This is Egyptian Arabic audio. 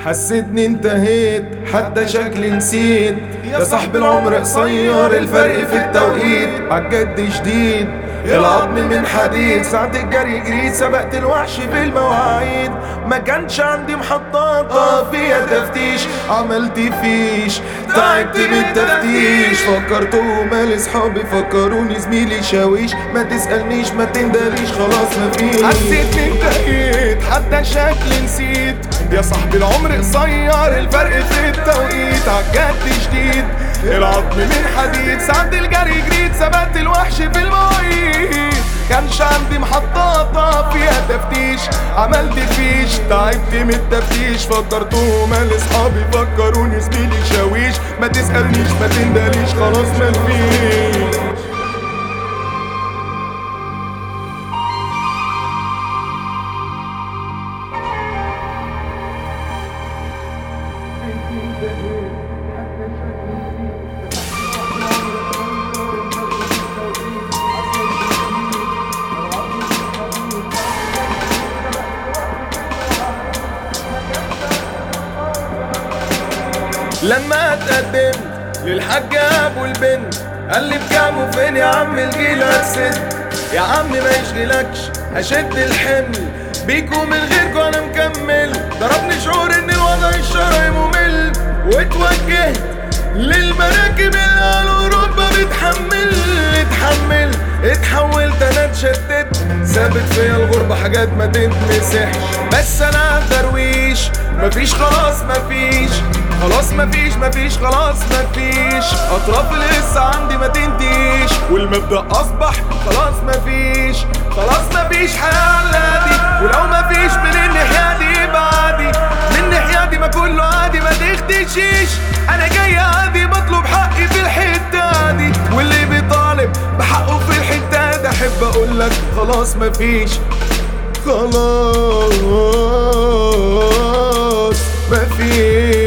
حسيتني انتهيت حتى شكلي نسيت يا صاحب العمر قصير الفرق في التوقيت عالجد شديد العظم من حديد ساعة الجري جريت سبقت الوحش في المواعيد ما كانش عندي محطات آه فيها تفتيش عملت فيش تعبت من التفتيش فكرت مال اصحابي فكروني زميلي شاويش ما تسألنيش ما تندليش خلاص مفيش حسيتني انتهيت حتى شكلي نسيت يا صاحبي العمر قصير الفرق في التوقيت عالجد شديد العظم من حديد ساعة الجري جريت سبقت الوحش في المواعيد كانش عندي محطات فيها تفتيش عملت فيش تعبت من التفتيش فكرت مال اصحابي فكروني زميلي شاويش ما تسألنيش ما تندليش خلاص مفيش لما اتقدمت للحاج ابو البنت قال لي بكام وفين يا عم الجيلة ست يا عم ما يشغلكش هشد الحمل بيكو من غيركو انا مكمل ضربني شعور ان الوضع الشرعي ممل واتوجهت للمراكب اللي على اوروبا بتحمل اتحمل اتحولت انا اتشتت ثابت فيا الغربة حاجات ما تتمسحش بس انا درويش مفيش خلاص مفيش خلاص مفيش مفيش خلاص مفيش اطراف لسه عندي ما تنتيش والمبدأ اصبح خلاص مفيش خلاص مفيش حياة دي ولو مفيش من الناحية دي يبقى عادي من الناحية دي ما كله عادي ما تختشيش انا جاي عادي بطلب حقي في الحتة دي واللي بيطالب بحقه في الحتة ده احب اقول لك خلاص مفيش خلاص مفيش